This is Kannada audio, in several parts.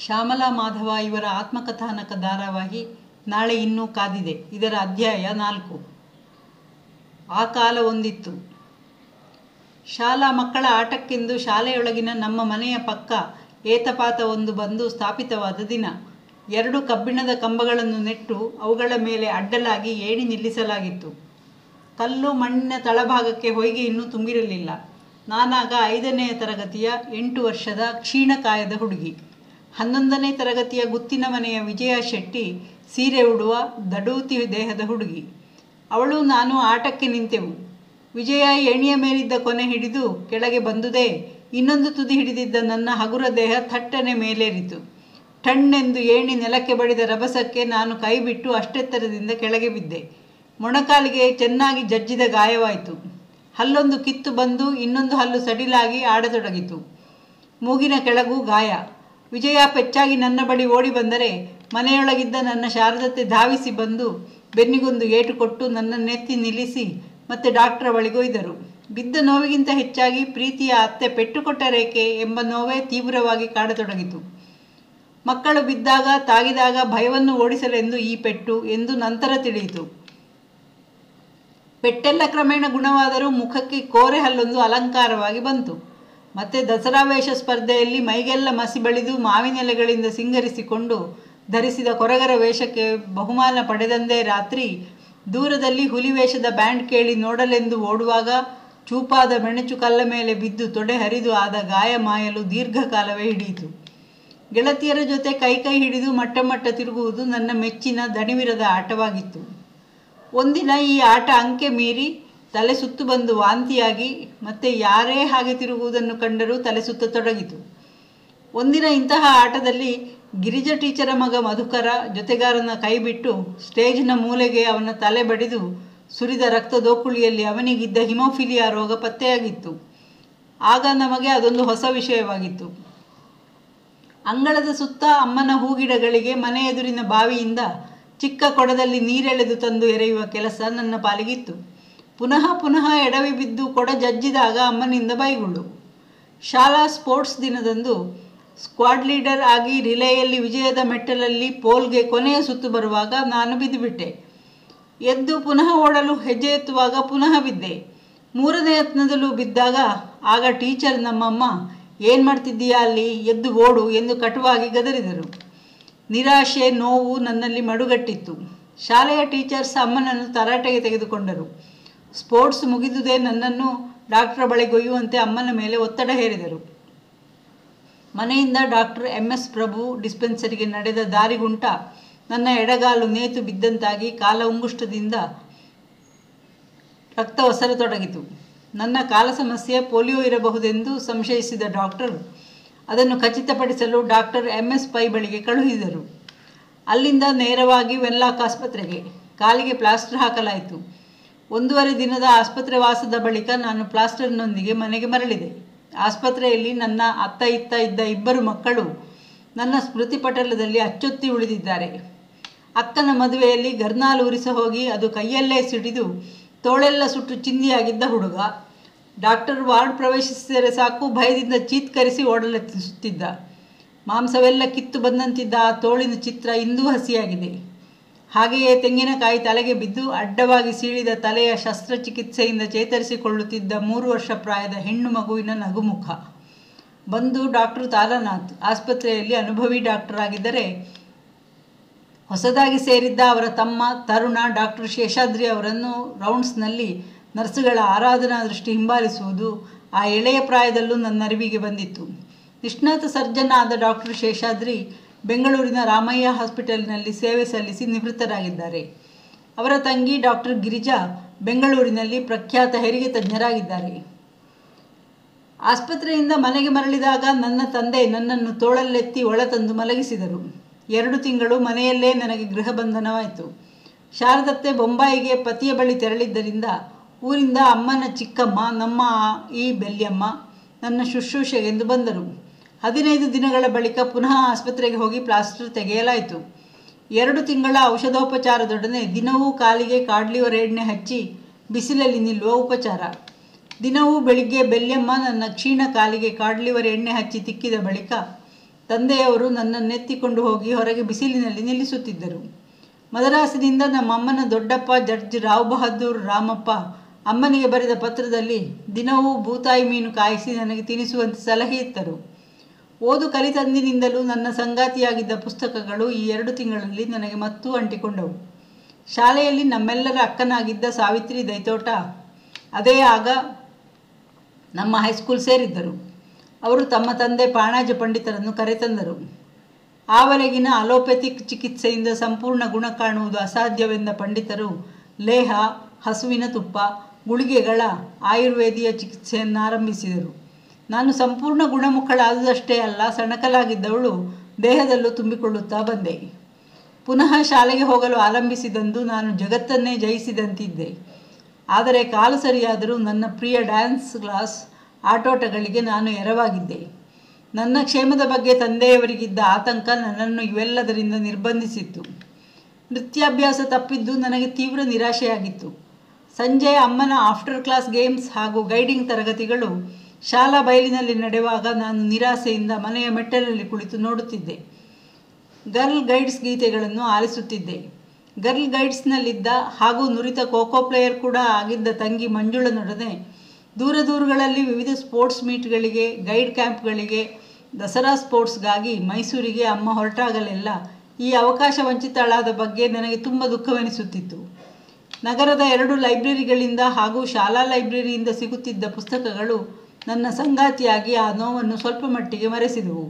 ಶ್ಯಾಮಲಾ ಮಾಧವ ಇವರ ಆತ್ಮಕಥಾನಕ ಧಾರಾವಾಹಿ ನಾಳೆ ಇನ್ನೂ ಕಾದಿದೆ ಇದರ ಅಧ್ಯಾಯ ನಾಲ್ಕು ಆ ಕಾಲ ಒಂದಿತ್ತು ಶಾಲಾ ಮಕ್ಕಳ ಆಟಕ್ಕೆಂದು ಶಾಲೆಯೊಳಗಿನ ನಮ್ಮ ಮನೆಯ ಪಕ್ಕ ಏತಪಾತ ಒಂದು ಬಂದು ಸ್ಥಾಪಿತವಾದ ದಿನ ಎರಡು ಕಬ್ಬಿಣದ ಕಂಬಗಳನ್ನು ನೆಟ್ಟು ಅವುಗಳ ಮೇಲೆ ಅಡ್ಡಲಾಗಿ ಏಣಿ ನಿಲ್ಲಿಸಲಾಗಿತ್ತು ಕಲ್ಲು ಮಣ್ಣಿನ ತಳಭಾಗಕ್ಕೆ ಹೊಯ್ಗೆ ಇನ್ನೂ ತುಂಬಿರಲಿಲ್ಲ ನಾನಾಗ ಐದನೆಯ ತರಗತಿಯ ಎಂಟು ವರ್ಷದ ಕ್ಷೀಣಕಾಯದ ಹುಡುಗಿ ಹನ್ನೊಂದನೇ ತರಗತಿಯ ಗುತ್ತಿನ ಮನೆಯ ವಿಜಯ ಶೆಟ್ಟಿ ಸೀರೆ ಉಡುವ ದಡೂತಿ ದೇಹದ ಹುಡುಗಿ ಅವಳು ನಾನು ಆಟಕ್ಕೆ ನಿಂತೆವು ವಿಜಯ ಏಣಿಯ ಮೇಲಿದ್ದ ಕೊನೆ ಹಿಡಿದು ಕೆಳಗೆ ಬಂದುದೇ ಇನ್ನೊಂದು ತುದಿ ಹಿಡಿದಿದ್ದ ನನ್ನ ಹಗುರ ದೇಹ ಥಟ್ಟನೆ ಮೇಲೇರಿತು ಟಣ್ಣೆಂದು ಏಣಿ ನೆಲಕ್ಕೆ ಬಡಿದ ರಭಸಕ್ಕೆ ನಾನು ಕೈ ಬಿಟ್ಟು ಅಷ್ಟೆತ್ತರದಿಂದ ಕೆಳಗೆ ಬಿದ್ದೆ ಮೊಣಕಾಲಿಗೆ ಚೆನ್ನಾಗಿ ಜಜ್ಜಿದ ಗಾಯವಾಯಿತು ಹಲ್ಲೊಂದು ಕಿತ್ತು ಬಂದು ಇನ್ನೊಂದು ಹಲ್ಲು ಸಡಿಲಾಗಿ ಆಡತೊಡಗಿತು ಮೂಗಿನ ಕೆಳಗೂ ಗಾಯ ವಿಜಯ ಪೆಚ್ಚಾಗಿ ನನ್ನ ಬಳಿ ಓಡಿ ಬಂದರೆ ಮನೆಯೊಳಗಿದ್ದ ನನ್ನ ಶಾರದತೆ ಧಾವಿಸಿ ಬಂದು ಬೆನ್ನಿಗೊಂದು ಏಟು ಕೊಟ್ಟು ನನ್ನನ್ನೆತ್ತಿ ನಿಲ್ಲಿಸಿ ಮತ್ತೆ ಡಾಕ್ಟರ್ ಬಳಿಗೊಯ್ದರು ಬಿದ್ದ ನೋವಿಗಿಂತ ಹೆಚ್ಚಾಗಿ ಪ್ರೀತಿಯ ಅತ್ತೆ ಪೆಟ್ಟು ಕೊಟ್ಟರೇಕೆ ಎಂಬ ನೋವೇ ತೀವ್ರವಾಗಿ ಕಾಡತೊಡಗಿತು ಮಕ್ಕಳು ಬಿದ್ದಾಗ ತಾಗಿದಾಗ ಭಯವನ್ನು ಓಡಿಸಲೆಂದು ಈ ಪೆಟ್ಟು ಎಂದು ನಂತರ ತಿಳಿಯಿತು ಪೆಟ್ಟೆಲ್ಲ ಕ್ರಮೇಣ ಗುಣವಾದರೂ ಮುಖಕ್ಕೆ ಕೋರೆ ಹಲ್ಲೊಂದು ಅಲಂಕಾರವಾಗಿ ಬಂತು ಮತ್ತೆ ದಸರಾ ವೇಷ ಸ್ಪರ್ಧೆಯಲ್ಲಿ ಮೈಗೆಲ್ಲ ಮಸಿ ಬಳಿದು ಮಾವಿನೆಲೆಗಳಿಂದ ಸಿಂಗರಿಸಿಕೊಂಡು ಧರಿಸಿದ ಕೊರಗರ ವೇಷಕ್ಕೆ ಬಹುಮಾನ ಪಡೆದಂದೇ ರಾತ್ರಿ ದೂರದಲ್ಲಿ ಹುಲಿ ವೇಷದ ಬ್ಯಾಂಡ್ ಕೇಳಿ ನೋಡಲೆಂದು ಓಡುವಾಗ ಚೂಪಾದ ಮೆಣಚು ಕಲ್ಲ ಮೇಲೆ ಬಿದ್ದು ತೊಡೆ ಹರಿದು ಆದ ಗಾಯ ಮಾಯಲು ದೀರ್ಘಕಾಲವೇ ಹಿಡಿಯಿತು ಗೆಳತಿಯರ ಜೊತೆ ಕೈ ಕೈ ಹಿಡಿದು ಮಟ್ಟ ಮಟ್ಟ ತಿರುಗುವುದು ನನ್ನ ಮೆಚ್ಚಿನ ದಣಿವಿರದ ಆಟವಾಗಿತ್ತು ಒಂದಿನ ಈ ಆಟ ಅಂಕೆ ಮೀರಿ ತಲೆ ಸುತ್ತು ಬಂದು ವಾಂತಿಯಾಗಿ ಮತ್ತೆ ಯಾರೇ ಹಾಗೆ ತಿರುಗುವುದನ್ನು ಕಂಡರೂ ತಲೆ ಸುತ್ತತೊಡಗಿತು ಒಂದಿನ ಇಂತಹ ಆಟದಲ್ಲಿ ಗಿರಿಜ ಟೀಚರ ಮಗ ಮಧುಕರ ಜೊತೆಗಾರನ ಕೈ ಬಿಟ್ಟು ಸ್ಟೇಜ್ನ ಮೂಲೆಗೆ ಅವನ ತಲೆ ಬಡಿದು ಸುರಿದ ರಕ್ತದೋಕುಳಿಯಲ್ಲಿ ಅವನಿಗಿದ್ದ ಹಿಮೋಫಿಲಿಯಾ ರೋಗ ಪತ್ತೆಯಾಗಿತ್ತು ಆಗ ನಮಗೆ ಅದೊಂದು ಹೊಸ ವಿಷಯವಾಗಿತ್ತು ಅಂಗಳದ ಸುತ್ತ ಅಮ್ಮನ ಹೂಗಿಡಗಳಿಗೆ ಮನೆ ಎದುರಿನ ಬಾವಿಯಿಂದ ಚಿಕ್ಕ ಕೊಡದಲ್ಲಿ ನೀರೆಳೆದು ತಂದು ಎರೆಯುವ ಕೆಲಸ ನನ್ನ ಪಾಲಿಗಿತ್ತು ಪುನಃ ಪುನಃ ಎಡವಿ ಬಿದ್ದು ಕೊಡ ಜಜ್ಜಿದಾಗ ಅಮ್ಮನಿಂದ ಬೈಗುಳು ಶಾಲಾ ಸ್ಪೋರ್ಟ್ಸ್ ದಿನದಂದು ಸ್ಕ್ವಾಡ್ ಲೀಡರ್ ಆಗಿ ರಿಲೇಯಲ್ಲಿ ವಿಜಯದ ಮೆಟ್ಟಲಲ್ಲಿ ಪೋಲ್ಗೆ ಕೊನೆಯ ಸುತ್ತು ಬರುವಾಗ ನಾನು ಬಿದ್ದುಬಿಟ್ಟೆ ಎದ್ದು ಪುನಃ ಓಡಲು ಹೆಜ್ಜೆ ಎತ್ತುವಾಗ ಪುನಃ ಬಿದ್ದೆ ಮೂರನೇ ಯತ್ನದಲ್ಲೂ ಬಿದ್ದಾಗ ಆಗ ಟೀಚರ್ ನಮ್ಮಮ್ಮ ಏನು ಮಾಡ್ತಿದ್ದೀಯಾ ಅಲ್ಲಿ ಎದ್ದು ಓಡು ಎಂದು ಕಟುವಾಗಿ ಗದರಿದರು ನಿರಾಶೆ ನೋವು ನನ್ನಲ್ಲಿ ಮಡುಗಟ್ಟಿತ್ತು ಶಾಲೆಯ ಟೀಚರ್ಸ್ ಅಮ್ಮನನ್ನು ತರಾಟೆಗೆ ತೆಗೆದುಕೊಂಡರು ಸ್ಪೋರ್ಟ್ಸ್ ಮುಗಿದುದೇ ನನ್ನನ್ನು ಡಾಕ್ಟರ್ ಬಳಿಗೊಯ್ಯುವಂತೆ ಅಮ್ಮನ ಮೇಲೆ ಒತ್ತಡ ಹೇರಿದರು ಮನೆಯಿಂದ ಡಾಕ್ಟರ್ ಎಂ ಎಸ್ ಪ್ರಭು ಡಿಸ್ಪೆನ್ಸರಿಗೆ ನಡೆದ ದಾರಿಗುಂಟ ನನ್ನ ಎಡಗಾಲು ನೇತು ಬಿದ್ದಂತಾಗಿ ಕಾಲ ಉಂಗುಷ್ಟದಿಂದ ರಕ್ತ ಒಸರತೊಡಗಿತು ನನ್ನ ಕಾಲ ಸಮಸ್ಯೆ ಪೋಲಿಯೋ ಇರಬಹುದೆಂದು ಸಂಶಯಿಸಿದ ಡಾಕ್ಟರ್ ಅದನ್ನು ಖಚಿತಪಡಿಸಲು ಡಾಕ್ಟರ್ ಎಂ ಎಸ್ ಪೈ ಬಳಿಗೆ ಕಳುಹಿಸಿದರು ಅಲ್ಲಿಂದ ನೇರವಾಗಿ ವೆನ್ಲಾಕ್ ಆಸ್ಪತ್ರೆಗೆ ಕಾಲಿಗೆ ಪ್ಲಾಸ್ಟರ್ ಹಾಕಲಾಯಿತು ಒಂದೂವರೆ ದಿನದ ಆಸ್ಪತ್ರೆ ವಾಸದ ಬಳಿಕ ನಾನು ಪ್ಲಾಸ್ಟರ್ನೊಂದಿಗೆ ಮನೆಗೆ ಮರಳಿದೆ ಆಸ್ಪತ್ರೆಯಲ್ಲಿ ನನ್ನ ಅತ್ತ ಇತ್ತ ಇದ್ದ ಇಬ್ಬರು ಮಕ್ಕಳು ನನ್ನ ಸ್ಮೃತಿ ಪಟಲದಲ್ಲಿ ಅಚ್ಚೊತ್ತಿ ಉಳಿದಿದ್ದಾರೆ ಅಕ್ಕನ ಮದುವೆಯಲ್ಲಿ ಗರ್ನಾಲ್ ಉರಿಸ ಹೋಗಿ ಅದು ಕೈಯಲ್ಲೇ ಸಿಡಿದು ತೋಳೆಲ್ಲ ಸುಟ್ಟು ಚಿಂದಿಯಾಗಿದ್ದ ಹುಡುಗ ಡಾಕ್ಟರ್ ವಾರ್ಡ್ ಪ್ರವೇಶಿಸಿದರೆ ಸಾಕು ಭಯದಿಂದ ಚೀತ್ಕರಿಸಿ ಓಡಲೆತ್ತಿಸುತ್ತಿದ್ದ ಮಾಂಸವೆಲ್ಲ ಕಿತ್ತು ಬಂದಂತಿದ್ದ ಆ ತೋಳಿನ ಚಿತ್ರ ಇಂದೂ ಹಸಿಯಾಗಿದೆ ಹಾಗೆಯೇ ತೆಂಗಿನಕಾಯಿ ತಲೆಗೆ ಬಿದ್ದು ಅಡ್ಡವಾಗಿ ಸೀಳಿದ ತಲೆಯ ಶಸ್ತ್ರಚಿಕಿತ್ಸೆಯಿಂದ ಚೇತರಿಸಿಕೊಳ್ಳುತ್ತಿದ್ದ ಮೂರು ವರ್ಷ ಪ್ರಾಯದ ಹೆಣ್ಣು ಮಗುವಿನ ನಗುಮುಖ ಬಂದು ಡಾಕ್ಟರ್ ತಾರಾನಾಥ್ ಆಸ್ಪತ್ರೆಯಲ್ಲಿ ಅನುಭವಿ ಡಾಕ್ಟರ್ ಆಗಿದ್ದರೆ ಹೊಸದಾಗಿ ಸೇರಿದ್ದ ಅವರ ತಮ್ಮ ತರುಣ ಡಾಕ್ಟರ್ ಶೇಷಾದ್ರಿ ಅವರನ್ನು ರೌಂಡ್ಸ್ನಲ್ಲಿ ನರ್ಸುಗಳ ಆರಾಧನಾ ದೃಷ್ಟಿ ಹಿಂಬಾಲಿಸುವುದು ಆ ಎಳೆಯ ಪ್ರಾಯದಲ್ಲೂ ನನ್ನ ಅರಿವಿಗೆ ಬಂದಿತ್ತು ನಿಷ್ಣಾತ ಸರ್ಜನ್ ಆದ ಡಾಕ್ಟರ್ ಶೇಷಾದ್ರಿ ಬೆಂಗಳೂರಿನ ರಾಮಯ್ಯ ಹಾಸ್ಪಿಟಲ್ನಲ್ಲಿ ಸೇವೆ ಸಲ್ಲಿಸಿ ನಿವೃತ್ತರಾಗಿದ್ದಾರೆ ಅವರ ತಂಗಿ ಡಾಕ್ಟರ್ ಗಿರಿಜಾ ಬೆಂಗಳೂರಿನಲ್ಲಿ ಪ್ರಖ್ಯಾತ ಹೆರಿಗೆ ತಜ್ಞರಾಗಿದ್ದಾರೆ ಆಸ್ಪತ್ರೆಯಿಂದ ಮನೆಗೆ ಮರಳಿದಾಗ ನನ್ನ ತಂದೆ ನನ್ನನ್ನು ತೋಳಲ್ಲೆತ್ತಿ ಒಳ ತಂದು ಮಲಗಿಸಿದರು ಎರಡು ತಿಂಗಳು ಮನೆಯಲ್ಲೇ ನನಗೆ ಗೃಹ ಬಂಧನವಾಯಿತು ಶಾರದತ್ತೆ ಬೊಂಬಾಯಿಗೆ ಪತಿಯ ಬಳಿ ತೆರಳಿದ್ದರಿಂದ ಊರಿಂದ ಅಮ್ಮನ ಚಿಕ್ಕಮ್ಮ ನಮ್ಮ ಈ ಬೆಲ್ಯಮ್ಮ ನನ್ನ ಶುಶ್ರೂಷೆಗೆಂದು ಬಂದರು ಹದಿನೈದು ದಿನಗಳ ಬಳಿಕ ಪುನಃ ಆಸ್ಪತ್ರೆಗೆ ಹೋಗಿ ಪ್ಲಾಸ್ಟರ್ ತೆಗೆಯಲಾಯಿತು ಎರಡು ತಿಂಗಳ ಔಷಧೋಪಚಾರದೊಡನೆ ದಿನವೂ ಕಾಲಿಗೆ ಕಾಡ್ಲಿವರ್ ಎಣ್ಣೆ ಹಚ್ಚಿ ಬಿಸಿಲಲ್ಲಿ ನಿಲ್ಲುವ ಉಪಚಾರ ದಿನವೂ ಬೆಳಿಗ್ಗೆ ಬೆಲ್ಯಮ್ಮ ನನ್ನ ಕ್ಷೀಣ ಕಾಲಿಗೆ ಕಾಡ್ಲಿವರ್ ಎಣ್ಣೆ ಹಚ್ಚಿ ತಿಕ್ಕಿದ ಬಳಿಕ ತಂದೆಯವರು ನನ್ನನ್ನೆತ್ತಿಕೊಂಡು ಹೋಗಿ ಹೊರಗೆ ಬಿಸಿಲಿನಲ್ಲಿ ನಿಲ್ಲಿಸುತ್ತಿದ್ದರು ಮದರಾಸಿನಿಂದ ನಮ್ಮಮ್ಮನ ದೊಡ್ಡಪ್ಪ ಜಡ್ಜ್ ರಾವ್ ಬಹದ್ದೂರ್ ರಾಮಪ್ಪ ಅಮ್ಮನಿಗೆ ಬರೆದ ಪತ್ರದಲ್ಲಿ ದಿನವೂ ಬೂತಾಯಿ ಮೀನು ಕಾಯಿಸಿ ನನಗೆ ತಿನ್ನಿಸುವಂತೆ ಸಲಹೆ ಇತ್ತರು ಓದು ಕಲಿತಂದಿನಿಂದಲೂ ನನ್ನ ಸಂಗಾತಿಯಾಗಿದ್ದ ಪುಸ್ತಕಗಳು ಈ ಎರಡು ತಿಂಗಳಲ್ಲಿ ನನಗೆ ಮತ್ತೂ ಅಂಟಿಕೊಂಡವು ಶಾಲೆಯಲ್ಲಿ ನಮ್ಮೆಲ್ಲರ ಅಕ್ಕನಾಗಿದ್ದ ಸಾವಿತ್ರಿ ದೈತೋಟ ಅದೇ ಆಗ ನಮ್ಮ ಹೈಸ್ಕೂಲ್ ಸೇರಿದ್ದರು ಅವರು ತಮ್ಮ ತಂದೆ ಪಾಣಾಜ ಪಂಡಿತರನ್ನು ಕರೆತಂದರು ಆವರೆಗಿನ ಅಲೋಪೆಥಿಕ್ ಚಿಕಿತ್ಸೆಯಿಂದ ಸಂಪೂರ್ಣ ಗುಣ ಕಾಣುವುದು ಅಸಾಧ್ಯವೆಂದ ಪಂಡಿತರು ಲೇಹ ಹಸುವಿನ ತುಪ್ಪ ಗುಳಿಗೆಗಳ ಆಯುರ್ವೇದಿಯ ಚಿಕಿತ್ಸೆಯನ್ನು ಆರಂಭಿಸಿದರು ನಾನು ಸಂಪೂರ್ಣ ಗುಣಮುಖಳಾದುದಷ್ಟೇ ಅಲ್ಲ ಸಣಕಲಾಗಿದ್ದವಳು ದೇಹದಲ್ಲೂ ತುಂಬಿಕೊಳ್ಳುತ್ತಾ ಬಂದೆ ಪುನಃ ಶಾಲೆಗೆ ಹೋಗಲು ಆರಂಭಿಸಿದಂದು ನಾನು ಜಗತ್ತನ್ನೇ ಜಯಿಸಿದಂತಿದ್ದೆ ಆದರೆ ಕಾಲು ಸರಿಯಾದರೂ ನನ್ನ ಪ್ರಿಯ ಡ್ಯಾನ್ಸ್ ಕ್ಲಾಸ್ ಆಟೋಟಗಳಿಗೆ ನಾನು ಎರವಾಗಿದ್ದೆ ನನ್ನ ಕ್ಷೇಮದ ಬಗ್ಗೆ ತಂದೆಯವರಿಗಿದ್ದ ಆತಂಕ ನನ್ನನ್ನು ಇವೆಲ್ಲದರಿಂದ ನಿರ್ಬಂಧಿಸಿತ್ತು ನೃತ್ಯಾಭ್ಯಾಸ ತಪ್ಪಿದ್ದು ನನಗೆ ತೀವ್ರ ನಿರಾಶೆಯಾಗಿತ್ತು ಸಂಜೆ ಅಮ್ಮನ ಆಫ್ಟರ್ ಕ್ಲಾಸ್ ಗೇಮ್ಸ್ ಹಾಗೂ ಗೈಡಿಂಗ್ ತರಗತಿಗಳು ಶಾಲಾ ಬಯಲಿನಲ್ಲಿ ನಡೆಯುವಾಗ ನಾನು ನಿರಾಸೆಯಿಂದ ಮನೆಯ ಮೆಟ್ಟಲಲ್ಲಿ ಕುಳಿತು ನೋಡುತ್ತಿದ್ದೆ ಗರ್ಲ್ ಗೈಡ್ಸ್ ಗೀತೆಗಳನ್ನು ಆಲಿಸುತ್ತಿದ್ದೆ ಗರ್ಲ್ ಗೈಡ್ಸ್ನಲ್ಲಿದ್ದ ಹಾಗೂ ನುರಿತ ಖೋಖೋ ಪ್ಲೇಯರ್ ಕೂಡ ಆಗಿದ್ದ ತಂಗಿ ಮಂಜುಳನೊಡನೆ ದೂರ ದೂರುಗಳಲ್ಲಿ ವಿವಿಧ ಸ್ಪೋರ್ಟ್ಸ್ ಮೀಟ್ಗಳಿಗೆ ಗೈಡ್ ಕ್ಯಾಂಪ್ಗಳಿಗೆ ದಸರಾ ಸ್ಪೋರ್ಟ್ಸ್ಗಾಗಿ ಮೈಸೂರಿಗೆ ಅಮ್ಮ ಹೊರಟಾಗಲೆಲ್ಲ ಈ ಅವಕಾಶ ವಂಚಿತಳಾದ ಬಗ್ಗೆ ನನಗೆ ತುಂಬ ದುಃಖವೆನಿಸುತ್ತಿತ್ತು ನಗರದ ಎರಡು ಲೈಬ್ರರಿಗಳಿಂದ ಹಾಗೂ ಶಾಲಾ ಲೈಬ್ರರಿಯಿಂದ ಸಿಗುತ್ತಿದ್ದ ಪುಸ್ತಕಗಳು ನನ್ನ ಸಂಗಾತಿಯಾಗಿ ಆ ನೋವನ್ನು ಸ್ವಲ್ಪ ಮಟ್ಟಿಗೆ ಮರೆಸಿದವು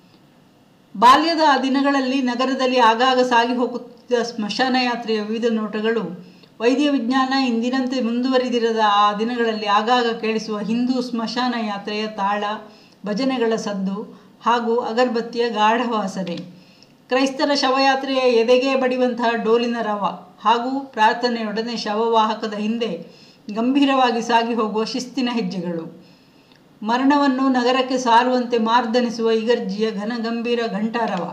ಬಾಲ್ಯದ ಆ ದಿನಗಳಲ್ಲಿ ನಗರದಲ್ಲಿ ಆಗಾಗ ಸಾಗಿ ಹೋಗುತ್ತಿದ್ದ ಸ್ಮಶಾನ ಯಾತ್ರೆಯ ವಿವಿಧ ನೋಟಗಳು ವೈದ್ಯ ವಿಜ್ಞಾನ ಇಂದಿನಂತೆ ಮುಂದುವರಿದಿರದ ಆ ದಿನಗಳಲ್ಲಿ ಆಗಾಗ ಕೇಳಿಸುವ ಹಿಂದೂ ಸ್ಮಶಾನ ಯಾತ್ರೆಯ ತಾಳ ಭಜನೆಗಳ ಸದ್ದು ಹಾಗೂ ಅಗರಬತ್ತಿಯ ಗಾಢ ವಾಸನೆ ಕ್ರೈಸ್ತರ ಶವಯಾತ್ರೆಯ ಎದೆಗೆ ಬಡಿಯುವಂತಹ ಡೋಲಿನ ರವ ಹಾಗೂ ಪ್ರಾರ್ಥನೆಯೊಡನೆ ಶವವಾಹಕದ ಹಿಂದೆ ಗಂಭೀರವಾಗಿ ಸಾಗಿ ಹೋಗುವ ಶಿಸ್ತಿನ ಹೆಜ್ಜೆಗಳು ಮರಣವನ್ನು ನಗರಕ್ಕೆ ಸಾರುವಂತೆ ಮಾರ್ದನಿಸುವ ಇಗರ್ಜಿಯ ಘನಗಂಭೀರ ಘಂಟಾರವ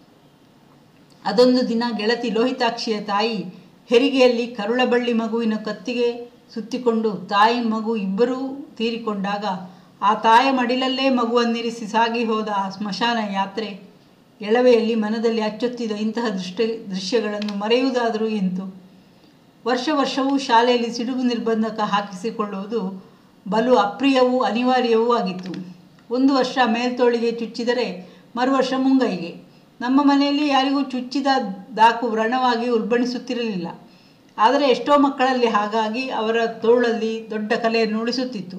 ಅದೊಂದು ದಿನ ಗೆಳತಿ ಲೋಹಿತಾಕ್ಷಿಯ ತಾಯಿ ಹೆರಿಗೆಯಲ್ಲಿ ಕರುಳಬಳ್ಳಿ ಮಗುವಿನ ಕತ್ತಿಗೆ ಸುತ್ತಿಕೊಂಡು ತಾಯಿ ಮಗು ಇಬ್ಬರೂ ತೀರಿಕೊಂಡಾಗ ಆ ತಾಯ ಮಡಿಲಲ್ಲೇ ಮಗುವನ್ನಿರಿಸಿ ಸಾಗಿ ಹೋದ ಆ ಸ್ಮಶಾನ ಯಾತ್ರೆ ಎಳವೆಯಲ್ಲಿ ಮನದಲ್ಲಿ ಅಚ್ಚೊತ್ತಿದ ಇಂತಹ ದೃಶ್ಯ ದೃಶ್ಯಗಳನ್ನು ಮರೆಯುವುದಾದರೂ ಎಂತು ವರ್ಷ ವರ್ಷವೂ ಶಾಲೆಯಲ್ಲಿ ಸಿಡುಗು ನಿರ್ಬಂಧಕ ಹಾಕಿಸಿಕೊಳ್ಳುವುದು ಬಲು ಅಪ್ರಿಯವೂ ಅನಿವಾರ್ಯವೂ ಆಗಿತ್ತು ಒಂದು ವರ್ಷ ಮೇಲ್ತೋಳಿಗೆ ಚುಚ್ಚಿದರೆ ಮರುವರ್ಷ ಮುಂಗೈಗೆ ನಮ್ಮ ಮನೆಯಲ್ಲಿ ಯಾರಿಗೂ ಚುಚ್ಚಿದ ದಾಕು ವ್ರಣವಾಗಿ ಉಲ್ಬಣಿಸುತ್ತಿರಲಿಲ್ಲ ಆದರೆ ಎಷ್ಟೋ ಮಕ್ಕಳಲ್ಲಿ ಹಾಗಾಗಿ ಅವರ ತೋಳಲ್ಲಿ ದೊಡ್ಡ ಕಲೆಯನ್ನು ಉಳಿಸುತ್ತಿತ್ತು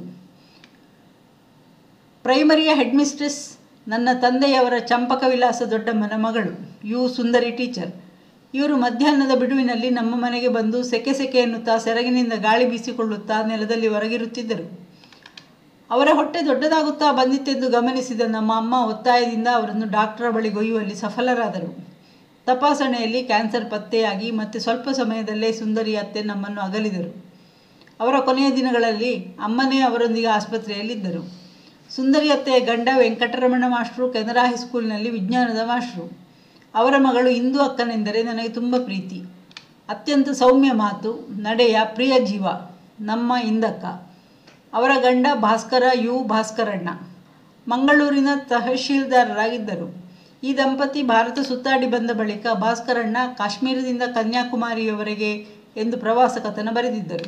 ಪ್ರೈಮರಿಯ ಹೆಡ್ ಮಿಸ್ಟ್ರೆಸ್ ನನ್ನ ತಂದೆಯವರ ಚಂಪಕ ವಿಲಾಸ ದೊಡ್ಡಮ್ಮನ ಮಗಳು ಯು ಸುಂದರಿ ಟೀಚರ್ ಇವರು ಮಧ್ಯಾಹ್ನದ ಬಿಡುವಿನಲ್ಲಿ ನಮ್ಮ ಮನೆಗೆ ಬಂದು ಸೆಕೆ ಸೆಕೆ ಎನ್ನುತ್ತಾ ಸೆರಗಿನಿಂದ ಗಾಳಿ ಬೀಸಿಕೊಳ್ಳುತ್ತಾ ನೆಲದಲ್ಲಿ ಹೊರಗಿರುತ್ತಿದ್ದರು ಅವರ ಹೊಟ್ಟೆ ದೊಡ್ಡದಾಗುತ್ತಾ ಬಂದಿತ್ತೆಂದು ಗಮನಿಸಿದ ನಮ್ಮ ಅಮ್ಮ ಒತ್ತಾಯದಿಂದ ಅವರನ್ನು ಡಾಕ್ಟರ ಬಳಿ ಒಯ್ಯುವಲ್ಲಿ ಸಫಲರಾದರು ತಪಾಸಣೆಯಲ್ಲಿ ಕ್ಯಾನ್ಸರ್ ಪತ್ತೆಯಾಗಿ ಮತ್ತೆ ಸ್ವಲ್ಪ ಸಮಯದಲ್ಲೇ ಸುಂದರಿ ಅತ್ತೆ ನಮ್ಮನ್ನು ಅಗಲಿದರು ಅವರ ಕೊನೆಯ ದಿನಗಳಲ್ಲಿ ಅಮ್ಮನೇ ಅವರೊಂದಿಗೆ ಆಸ್ಪತ್ರೆಯಲ್ಲಿದ್ದರು ಸುಂದರಿ ಅತ್ತೆಯ ಗಂಡ ವೆಂಕಟರಮಣ ಮಾಸ್ಟ್ರು ಕೆನರಾ ಹೈಸ್ಕೂಲ್ನಲ್ಲಿ ವಿಜ್ಞಾನದ ಮಾಸ್ಟ್ರು ಅವರ ಮಗಳು ಇಂದು ಅಕ್ಕನೆಂದರೆ ನನಗೆ ತುಂಬ ಪ್ರೀತಿ ಅತ್ಯಂತ ಸೌಮ್ಯ ಮಾತು ನಡೆಯ ಪ್ರಿಯ ಜೀವ ನಮ್ಮ ಇಂದಕ್ಕ ಅವರ ಗಂಡ ಭಾಸ್ಕರ ಯು ಭಾಸ್ಕರಣ್ಣ ಮಂಗಳೂರಿನ ತಹಶೀಲ್ದಾರರಾಗಿದ್ದರು ಈ ದಂಪತಿ ಭಾರತ ಸುತ್ತಾಡಿ ಬಂದ ಬಳಿಕ ಭಾಸ್ಕರಣ್ಣ ಕಾಶ್ಮೀರದಿಂದ ಕನ್ಯಾಕುಮಾರಿಯವರೆಗೆ ಎಂದು ಪ್ರವಾಸ ಕಥನ ಬರೆದಿದ್ದರು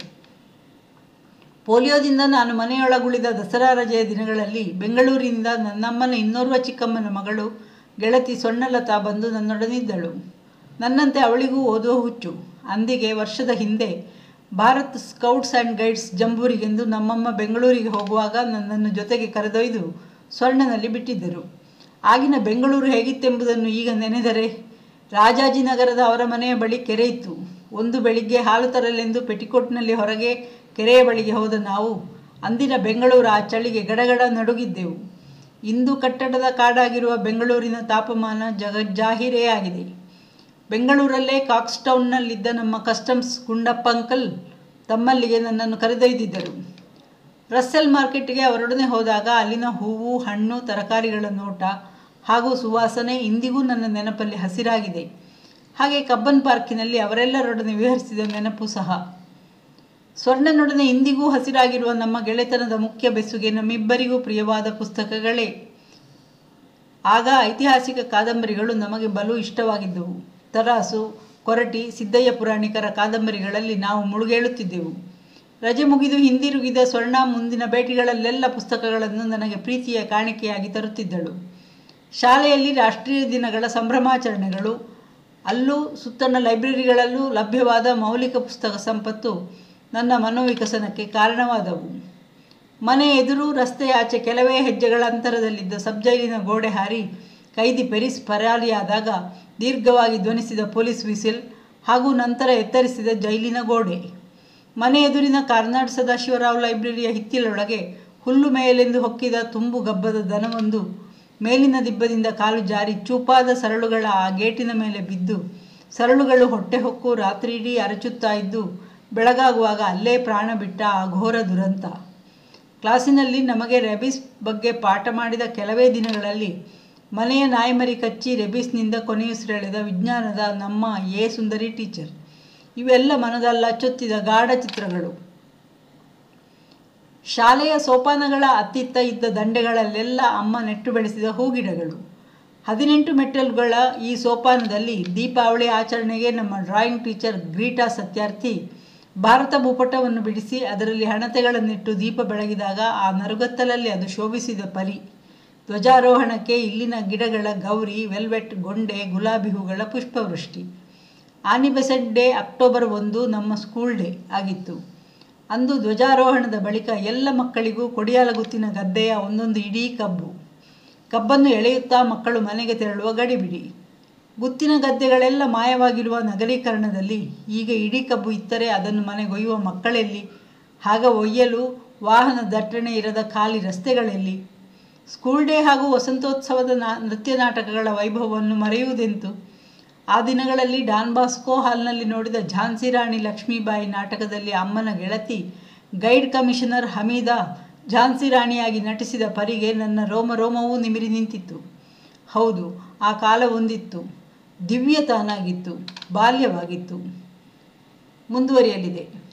ಪೋಲಿಯೋದಿಂದ ನಾನು ಮನೆಯೊಳಗುಳಿದ ದಸರಾ ರಜೆಯ ದಿನಗಳಲ್ಲಿ ಬೆಂಗಳೂರಿನಿಂದ ನನ್ನಮ್ಮನ ಇನ್ನೋರ್ವ ಚಿಕ್ಕಮ್ಮನ ಮಗಳು ಗೆಳತಿ ಸೊಣ್ಣಲತಾ ಬಂದು ನನ್ನೊಡನಿದ್ದಳು ನನ್ನಂತೆ ಅವಳಿಗೂ ಓದುವ ಹುಚ್ಚು ಅಂದಿಗೆ ವರ್ಷದ ಹಿಂದೆ ಭಾರತ್ ಸ್ಕೌಟ್ಸ್ ಆ್ಯಂಡ್ ಗೈಡ್ಸ್ ಜಂಬೂರಿಗೆಂದು ನಮ್ಮಮ್ಮ ಬೆಂಗಳೂರಿಗೆ ಹೋಗುವಾಗ ನನ್ನನ್ನು ಜೊತೆಗೆ ಕರೆದೊಯ್ದು ಸ್ವರ್ಣನಲ್ಲಿ ಬಿಟ್ಟಿದ್ದರು ಆಗಿನ ಬೆಂಗಳೂರು ಹೇಗಿತ್ತೆಂಬುದನ್ನು ಈಗ ನೆನೆದರೆ ರಾಜಾಜಿನಗರದ ಅವರ ಮನೆಯ ಬಳಿ ಕೆರೆ ಇತ್ತು ಒಂದು ಬೆಳಿಗ್ಗೆ ಹಾಲು ತರಲೆಂದು ಪೆಟಿಕೋಟ್ನಲ್ಲಿ ಹೊರಗೆ ಕೆರೆಯ ಬಳಿಗೆ ಹೋದ ನಾವು ಅಂದಿನ ಬೆಂಗಳೂರು ಆ ಚಳಿಗೆ ಗಡಗಡ ನಡುಗಿದ್ದೆವು ಇಂದು ಕಟ್ಟಡದ ಕಾಡಾಗಿರುವ ಬೆಂಗಳೂರಿನ ತಾಪಮಾನ ಜಗಜ್ಜಾಹಿರೇ ಆಗಿದೆ ಬೆಂಗಳೂರಲ್ಲೇ ಕಾಕ್ಸ್ಟೌನ್ನಲ್ಲಿದ್ದ ನಮ್ಮ ಕಸ್ಟಮ್ಸ್ ಗುಂಡಪ್ಪ ಅಂಕಲ್ ತಮ್ಮಲ್ಲಿಗೆ ನನ್ನನ್ನು ಕರೆದೊಯ್ದಿದ್ದರು ರಸ್ಸೆಲ್ ಮಾರ್ಕೆಟ್ಗೆ ಅವರೊಡನೆ ಹೋದಾಗ ಅಲ್ಲಿನ ಹೂವು ಹಣ್ಣು ತರಕಾರಿಗಳ ನೋಟ ಹಾಗೂ ಸುವಾಸನೆ ಇಂದಿಗೂ ನನ್ನ ನೆನಪಲ್ಲಿ ಹಸಿರಾಗಿದೆ ಹಾಗೆ ಕಬ್ಬನ್ ಪಾರ್ಕಿನಲ್ಲಿ ಅವರೆಲ್ಲರೊಡನೆ ವಿಹರಿಸಿದ ನೆನಪು ಸಹ ಸ್ವರ್ಣನೊಡನೆ ಇಂದಿಗೂ ಹಸಿರಾಗಿರುವ ನಮ್ಮ ಗೆಳೆತನದ ಮುಖ್ಯ ಬೆಸುಗೆ ನಮ್ಮಿಬ್ಬರಿಗೂ ಪ್ರಿಯವಾದ ಪುಸ್ತಕಗಳೇ ಆಗ ಐತಿಹಾಸಿಕ ಕಾದಂಬರಿಗಳು ನಮಗೆ ಬಲು ಇಷ್ಟವಾಗಿದ್ದವು ತರಾಸು ಕೊರಟಿ ಸಿದ್ದಯ್ಯ ಪುರಾಣಿಕರ ಕಾದಂಬರಿಗಳಲ್ಲಿ ನಾವು ಮುಳುಗೇಳುತ್ತಿದ್ದೆವು ರಜೆ ಮುಗಿದು ಹಿಂದಿರುಗಿದ ಸ್ವರ್ಣ ಮುಂದಿನ ಭೇಟಿಗಳಲ್ಲೆಲ್ಲ ಪುಸ್ತಕಗಳನ್ನು ನನಗೆ ಪ್ರೀತಿಯ ಕಾಣಿಕೆಯಾಗಿ ತರುತ್ತಿದ್ದಳು ಶಾಲೆಯಲ್ಲಿ ರಾಷ್ಟ್ರೀಯ ದಿನಗಳ ಸಂಭ್ರಮಾಚರಣೆಗಳು ಅಲ್ಲೂ ಸುತ್ತಣ ಲೈಬ್ರರಿಗಳಲ್ಲೂ ಲಭ್ಯವಾದ ಮೌಲಿಕ ಪುಸ್ತಕ ಸಂಪತ್ತು ನನ್ನ ಮನೋವಿಕಸನಕ್ಕೆ ಕಾರಣವಾದವು ಮನೆ ಎದುರು ರಸ್ತೆಯ ಆಚೆ ಕೆಲವೇ ಹೆಜ್ಜೆಗಳ ಅಂತರದಲ್ಲಿದ್ದ ಸಬ್ಜೈಲಿನ ಗೋಡೆ ಹಾರಿ ಕೈದಿ ಪೆರಿಸ್ ಪರಾರಿಯಾದಾಗ ದೀರ್ಘವಾಗಿ ಧ್ವನಿಸಿದ ಪೊಲೀಸ್ ವಿಸಿಲ್ ಹಾಗೂ ನಂತರ ಎತ್ತರಿಸಿದ ಜೈಲಿನ ಗೋಡೆ ಮನೆ ಎದುರಿನ ಕಾರ್ನಾಡ್ ಸದಾಶಿವರಾವ್ ಲೈಬ್ರರಿಯ ಹಿತ್ತಿಲೊಳಗೆ ಹುಲ್ಲು ಮೇಲೆಂದು ಹೊಕ್ಕಿದ ತುಂಬು ಗಬ್ಬದ ದನವೊಂದು ಮೇಲಿನ ದಿಬ್ಬದಿಂದ ಕಾಲು ಜಾರಿ ಚೂಪಾದ ಸರಳುಗಳ ಆ ಗೇಟಿನ ಮೇಲೆ ಬಿದ್ದು ಸರಳುಗಳು ಹೊಟ್ಟೆ ಹೊಕ್ಕು ರಾತ್ರಿಯಿಡೀ ಅರಚುತ್ತಾ ಇದ್ದು ಬೆಳಗಾಗುವಾಗ ಅಲ್ಲೇ ಪ್ರಾಣ ಬಿಟ್ಟ ಆ ಘೋರ ದುರಂತ ಕ್ಲಾಸಿನಲ್ಲಿ ನಮಗೆ ರೆಬಿಸ್ ಬಗ್ಗೆ ಪಾಠ ಮಾಡಿದ ಕೆಲವೇ ದಿನಗಳಲ್ಲಿ ಮನೆಯ ನಾಯಿಮರಿ ಕಚ್ಚಿ ರೆಬಿಸ್ನಿಂದ ಕೊನೆಯುಸಿರೆಳೆದ ವಿಜ್ಞಾನದ ನಮ್ಮ ಎ ಸುಂದರಿ ಟೀಚರ್ ಇವೆಲ್ಲ ಮನದಲ್ಲ ಚೊತ್ತಿದ ಗಾಢ ಚಿತ್ರಗಳು ಶಾಲೆಯ ಸೋಪಾನಗಳ ಅತ್ತಿತ್ತ ಇದ್ದ ದಂಡೆಗಳಲ್ಲೆಲ್ಲ ಅಮ್ಮ ನೆಟ್ಟು ಬೆಳೆಸಿದ ಹೂಗಿಡಗಳು ಹದಿನೆಂಟು ಮೆಟ್ಟಲುಗಳ ಈ ಸೋಪಾನದಲ್ಲಿ ದೀಪಾವಳಿ ಆಚರಣೆಗೆ ನಮ್ಮ ಡ್ರಾಯಿಂಗ್ ಟೀಚರ್ ಗ್ರೀಟಾ ಸತ್ಯಾರ್ಥಿ ಭಾರತ ಭೂಪಟವನ್ನು ಬಿಡಿಸಿ ಅದರಲ್ಲಿ ಹಣತೆಗಳನ್ನಿಟ್ಟು ದೀಪ ಬೆಳಗಿದಾಗ ಆ ನರುಗತ್ತಲಲ್ಲಿ ಅದು ಶೋಭಿಸಿದ ಪರಿ ಧ್ವಜಾರೋಹಣಕ್ಕೆ ಇಲ್ಲಿನ ಗಿಡಗಳ ಗೌರಿ ವೆಲ್ವೆಟ್ ಗೊಂಡೆ ಗುಲಾಬಿ ಹೂಗಳ ಪುಷ್ಪವೃಷ್ಟಿ ಆನಿಬೆಸೆಂಟ್ ಡೇ ಅಕ್ಟೋಬರ್ ಒಂದು ನಮ್ಮ ಸ್ಕೂಲ್ ಡೇ ಆಗಿತ್ತು ಅಂದು ಧ್ವಜಾರೋಹಣದ ಬಳಿಕ ಎಲ್ಲ ಮಕ್ಕಳಿಗೂ ಕೊಡಿಯಾಲಗುತ್ತಿನ ಗದ್ದೆಯ ಒಂದೊಂದು ಇಡೀ ಕಬ್ಬು ಕಬ್ಬನ್ನು ಎಳೆಯುತ್ತಾ ಮಕ್ಕಳು ಮನೆಗೆ ತೆರಳುವ ಗಡಿಬಿಡಿ ಗುತ್ತಿನ ಗದ್ದೆಗಳೆಲ್ಲ ಮಾಯವಾಗಿರುವ ನಗರೀಕರಣದಲ್ಲಿ ಈಗ ಇಡೀ ಕಬ್ಬು ಇತ್ತರೆ ಅದನ್ನು ಮನೆಗೊಯ್ಯುವ ಮಕ್ಕಳೆಲ್ಲಿ ಆಗ ಒಯ್ಯಲು ವಾಹನ ದಟ್ಟಣೆ ಇರದ ಖಾಲಿ ರಸ್ತೆಗಳೆಲ್ಲಿ ಸ್ಕೂಲ್ ಡೇ ಹಾಗೂ ವಸಂತೋತ್ಸವದ ನಾ ನೃತ್ಯ ನಾಟಕಗಳ ವೈಭವವನ್ನು ಮರೆಯುವುದೆಂತು ಆ ದಿನಗಳಲ್ಲಿ ಡಾನ್ ಬಾಸ್ಕೋ ಹಾಲ್ನಲ್ಲಿ ನೋಡಿದ ಝಾನ್ಸಿ ರಾಣಿ ಲಕ್ಷ್ಮೀಬಾಯಿ ನಾಟಕದಲ್ಲಿ ಅಮ್ಮನ ಗೆಳತಿ ಗೈಡ್ ಕಮಿಷನರ್ ಹಮೀದಾ ಝಾನ್ಸಿ ರಾಣಿಯಾಗಿ ನಟಿಸಿದ ಪರಿಗೆ ನನ್ನ ರೋಮ ರೋಮವೂ ನಿಮಿರಿ ನಿಂತಿತ್ತು ಹೌದು ಆ ಕಾಲ ಒಂದಿತ್ತು ದಿವ್ಯ ತಾನಾಗಿತ್ತು ಬಾಲ್ಯವಾಗಿತ್ತು ಮುಂದುವರಿಯಲಿದೆ